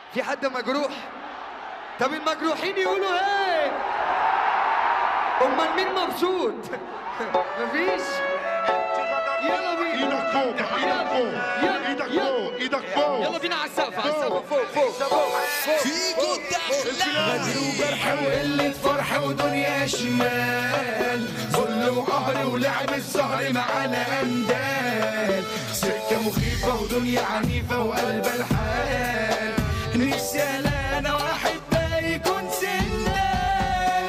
في حد مجروح طب المجروحين يقولوا ايه امال مين مبسوط مفيش يلا بينا ايدك فوق ايدك فوق ايدك فوق ايدك فوق يلا بينا على السقف على السقف فوق فوق فوق فيكو الدخلة غدر وجرح وقلة فرح ودنيا شمال ذل وقهر ولعب السهر معانا أندال سكة مخيفة ودنيا عنيفة وقلب الحال